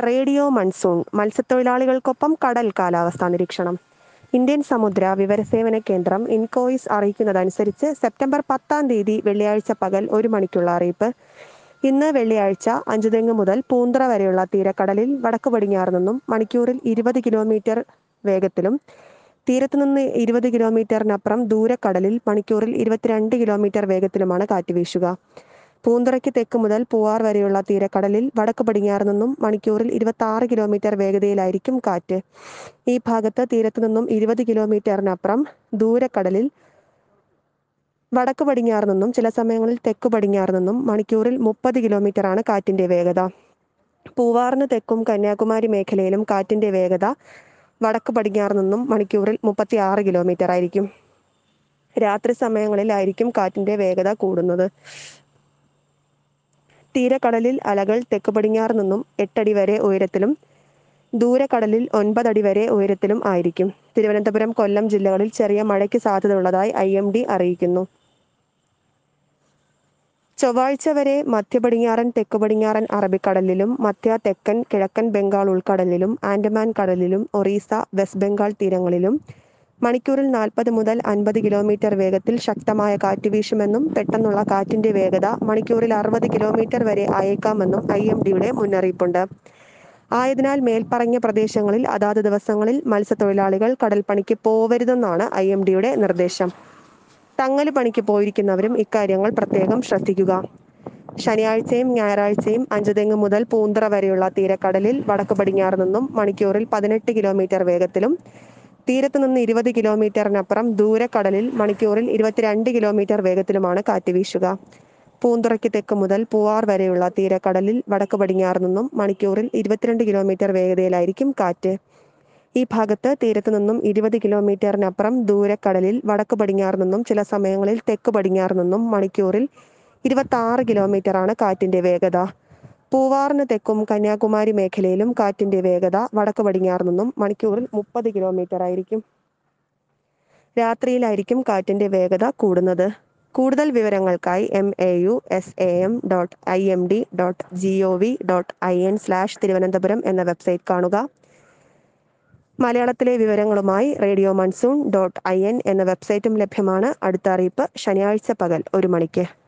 radio monsoon മത്സ്യത്തൊഴിലാളികൾക്കൊപ്പം കടൽ കാലാവസ്ഥാ നിരീക്ഷണം ഇന്ത്യൻ സമുദ്ര വിവരസേവന കേന്ദ്രം ഇൻകോയിസ് അറിയിക്കുന്നതനുസരിച്ച് സെപ്റ്റംബർ പത്താം തീയതി വെള്ളിയാഴ്ച പകൽ ഒരു മണിക്കുള്ള അറിയിപ്പ് ഇന്ന് വെള്ളിയാഴ്ച അഞ്ചുതെങ്ങ് മുതൽ പൂന്തറ വരെയുള്ള തീരക്കടലിൽ വടക്ക് പടിഞ്ഞാറ് നിന്നും മണിക്കൂറിൽ ഇരുപത് കിലോമീറ്റർ വേഗത്തിലും തീരത്തുനിന്ന് ഇരുപത് കിലോമീറ്ററിനപ്പുറം ദൂരക്കടലിൽ മണിക്കൂറിൽ ഇരുപത്തിരണ്ട് കിലോമീറ്റർ വേഗത്തിലുമാണ് കാറ്റ് വീശുക പൂന്തറയ്ക്ക് തെക്ക് മുതൽ പൂവാർ വരെയുള്ള തീരക്കടലിൽ വടക്ക് പടിഞ്ഞാറ് നിന്നും മണിക്കൂറിൽ ഇരുപത്തി ആറ് കിലോമീറ്റർ വേഗതയിലായിരിക്കും കാറ്റ് ഈ ഭാഗത്ത് തീരത്തു നിന്നും ഇരുപത് കിലോമീറ്ററിനപ്പുറം ദൂരക്കടലിൽ വടക്ക് പടിഞ്ഞാറ് നിന്നും ചില സമയങ്ങളിൽ തെക്ക് പടിഞ്ഞാറ് നിന്നും മണിക്കൂറിൽ മുപ്പത് കിലോമീറ്ററാണ് കാറ്റിന്റെ വേഗത പൂവാറിന് തെക്കും കന്യാകുമാരി മേഖലയിലും കാറ്റിന്റെ വേഗത വടക്ക് പടിഞ്ഞാറ് നിന്നും മണിക്കൂറിൽ മുപ്പത്തി ആറ് കിലോമീറ്റർ ആയിരിക്കും രാത്രി സമയങ്ങളിലായിരിക്കും കാറ്റിന്റെ വേഗത കൂടുന്നത് തീരക്കടലിൽ അലകൾ തെക്ക് പടിഞ്ഞാറ് നിന്നും എട്ടടി വരെ ഉയരത്തിലും ദൂരക്കടലിൽ ഒൻപതടി വരെ ഉയരത്തിലും ആയിരിക്കും തിരുവനന്തപുരം കൊല്ലം ജില്ലകളിൽ ചെറിയ മഴയ്ക്ക് സാധ്യതയുള്ളതായി ഐ എം ഡി അറിയിക്കുന്നു ചൊവ്വാഴ്ച വരെ മധ്യ പടിഞ്ഞാറൻ തെക്ക് പടിഞ്ഞാറൻ അറബിക്കടലിലും മധ്യ തെക്കൻ കിഴക്കൻ ബംഗാൾ ഉൾക്കടലിലും ആൻഡമാൻ കടലിലും ഒറീസ വെസ്റ്റ് ബംഗാൾ തീരങ്ങളിലും മണിക്കൂറിൽ നാൽപ്പത് മുതൽ അൻപത് കിലോമീറ്റർ വേഗത്തിൽ ശക്തമായ കാറ്റ് വീശുമെന്നും പെട്ടെന്നുള്ള കാറ്റിന്റെ വേഗത മണിക്കൂറിൽ അറുപത് കിലോമീറ്റർ വരെ അയേക്കാമെന്നും ഐ എം ഡിയുടെ മുന്നറിയിപ്പുണ്ട് ആയതിനാൽ മേൽപ്പറഞ്ഞ പ്രദേശങ്ങളിൽ അതാത് ദിവസങ്ങളിൽ മത്സ്യത്തൊഴിലാളികൾ കടൽപ്പണിക്ക് പോവരുതെന്നാണ് ഐ എം ഡിയുടെ നിർദ്ദേശം തങ്ങല് പണിക്ക് പോയിരിക്കുന്നവരും ഇക്കാര്യങ്ങൾ പ്രത്യേകം ശ്രദ്ധിക്കുക ശനിയാഴ്ചയും ഞായറാഴ്ചയും അഞ്ചുതെങ്ങ് മുതൽ പൂന്തറ വരെയുള്ള തീരക്കടലിൽ വടക്ക് പടിഞ്ഞാറ് നിന്നും മണിക്കൂറിൽ പതിനെട്ട് കിലോമീറ്റർ വേഗത്തിലും തീരത്ത് നിന്ന് ഇരുപത് കിലോമീറ്ററിനപ്പുറം ദൂരക്കടലിൽ മണിക്കൂറിൽ ഇരുപത്തിരണ്ട് കിലോമീറ്റർ വേഗത്തിലുമാണ് കാറ്റ് വീശുക പൂന്തുറയ്ക്ക് തെക്ക് മുതൽ പൂവാർ വരെയുള്ള തീരക്കടലിൽ വടക്ക് പടിഞ്ഞാറ് നിന്നും മണിക്കൂറിൽ ഇരുപത്തിരണ്ട് കിലോമീറ്റർ വേഗതയിലായിരിക്കും കാറ്റ് ഈ ഭാഗത്ത് തീരത്ത് നിന്നും ഇരുപത് കിലോമീറ്ററിനപ്പുറം ദൂരക്കടലിൽ വടക്ക് പടിഞ്ഞാറ് നിന്നും ചില സമയങ്ങളിൽ തെക്ക് പടിഞ്ഞാറ് നിന്നും മണിക്കൂറിൽ ഇരുപത്തി ആറ് കിലോമീറ്ററാണ് കാറ്റിന്റെ വേഗത പൂവാറിന് തെക്കും കന്യാകുമാരി മേഖലയിലും കാറ്റിന്റെ വേഗത വടക്ക് പടിഞ്ഞാറ് നിന്നും മണിക്കൂറിൽ മുപ്പത് കിലോമീറ്റർ ആയിരിക്കും രാത്രിയിലായിരിക്കും കാറ്റിന്റെ വേഗത കൂടുന്നത് കൂടുതൽ വിവരങ്ങൾക്കായി M A U S A M dot I M D dot G O V dot I N slash Thiruvananthapuram എന്ന വെബ്സൈറ്റ് കാണുക മലയാളത്തിലെ വിവരങ്ങളുമായി radio monsoon dot I N എന്ന വെബ്സൈറ്റും ലഭ്യമാണ് അടുത്ത അറിയിപ്പ് ശനിയാഴ്ച പകൽ ഒരു മണിക്ക്